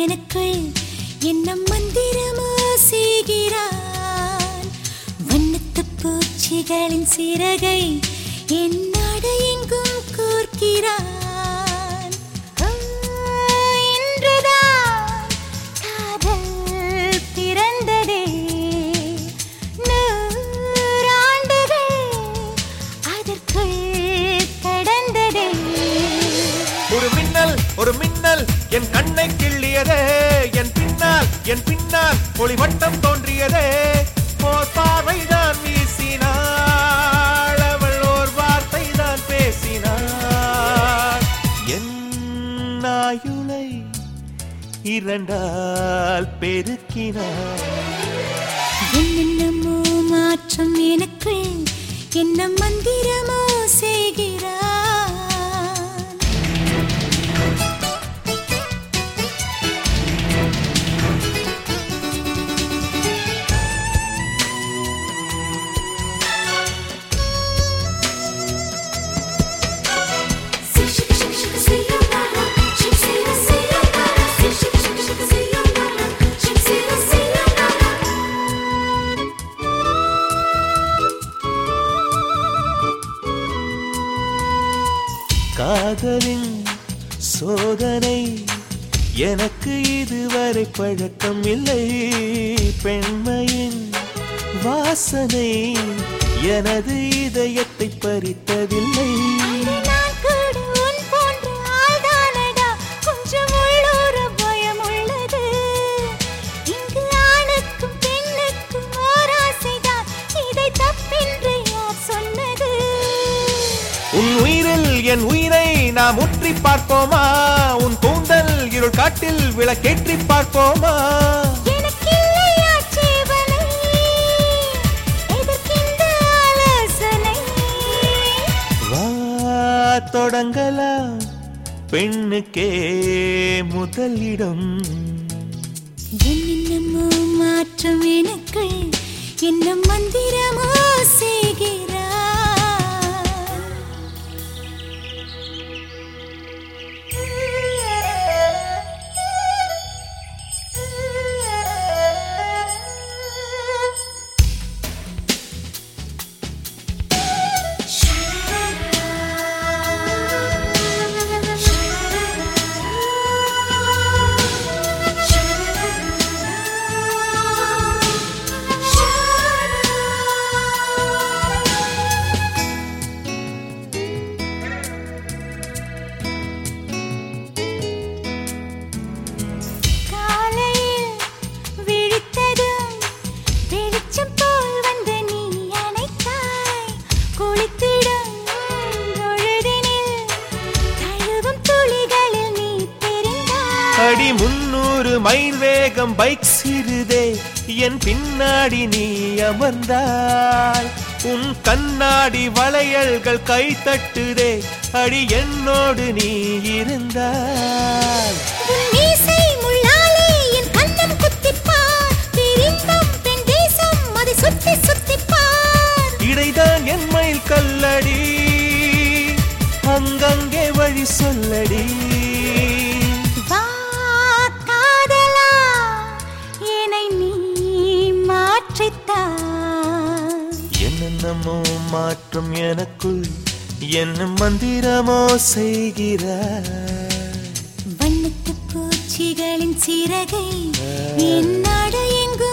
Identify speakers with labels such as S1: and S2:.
S1: எனக்குள் என்ன மந்திரமோ செய்கிறான் வண்ணத்து பூச்சிகளின் சிறகை என் நாடு எங்கும் கோர்க்கிறான் ஆ, இன்றுதான் காதல் பிறந்ததே நூறாண்டுகள் அதற்குள் கடந்ததே
S2: ஒரு மின்னல் ஒரு மின்னல் என் கண்ணை கிள்ளியதே என் பின்னால் என் பின்னால் ஒளிவட்டம் தோன்றியதே ஓர் பார்வைதான் வீசினாள் அவள் ஓர் வார்த்தை தான் பேசினாள் என் ஆயுளை இரண்டால் பெருக்கினாள்
S1: என்னென்னமோ மாற்றம் எனக்குள் என்ன மந்திரமோ செய்கிறான்
S2: காதலின் சோதனை எனக்கு இதுவரை பழக்கம் இல்லை பெண்மையின் வாசனை எனது இதயத்தை பறித்ததில்லை
S1: நான் கூட உன் போன்ற ஆள்தானடா கொஞ்சம் உள்ளூர பயம் உள்ளது இங்கு ஆணுக்கும் பெண்ணுக்கும் ஓர் ஆசைதான் இதை தப்பென்று யார் சொன்னது
S2: உன் உயிரில் என் உயிரை நாம் உற்றி பார்ப்போமா உன் கூந்தல் இருள் காட்டில் விளக்கேற்றி பார்ப்போமா
S1: எனக்கில்லையா சேவலை எதற்கிந்த ஆலோசனை
S2: வா தொடங்கலாம் பெண்ணுக்கே முதலிடம்
S1: என்னென்னமோ மாற்றம் எனக்குள் என்ன மந்திரமோ செய்கிறார் காலையில் விழித்ததும் வெளிச்சம் போல் வந்து நீ அணைத்தாய் குளித்திடும் பொழுதினில் தழுவும் துளிகளில் நீ தெரிந்தாய்
S2: அடி முன்னூறு மைல் வேகம் பைக் சிறுதே என் பின்னாடி நீ அமர்ந்தாய் உன் கண்ணாடி வளையல்கள் கை தட்டுதே அடி என்னோடு நீ இருந்தாய்
S1: உன் மீசை முள்ளாலே என் கண்ணம் குத்திப்பார் பிரிந்தம் பெண் தேசம் அதை சுத்தி சுத்திப்பார்
S2: இடைதான் என் மயில் கல்லடி அங்கங்கே வழி சொல்லடி
S1: வா காதலா என்னை நீ மாற்றித்தாய்
S2: என்னென்னமோ மாற்றம் எனக்குள் என்ன மந்திரமோ செய்கிறாய்
S1: வண்ணத்து பூச்சிகளின் சிறகை என் நாடு எங்கும்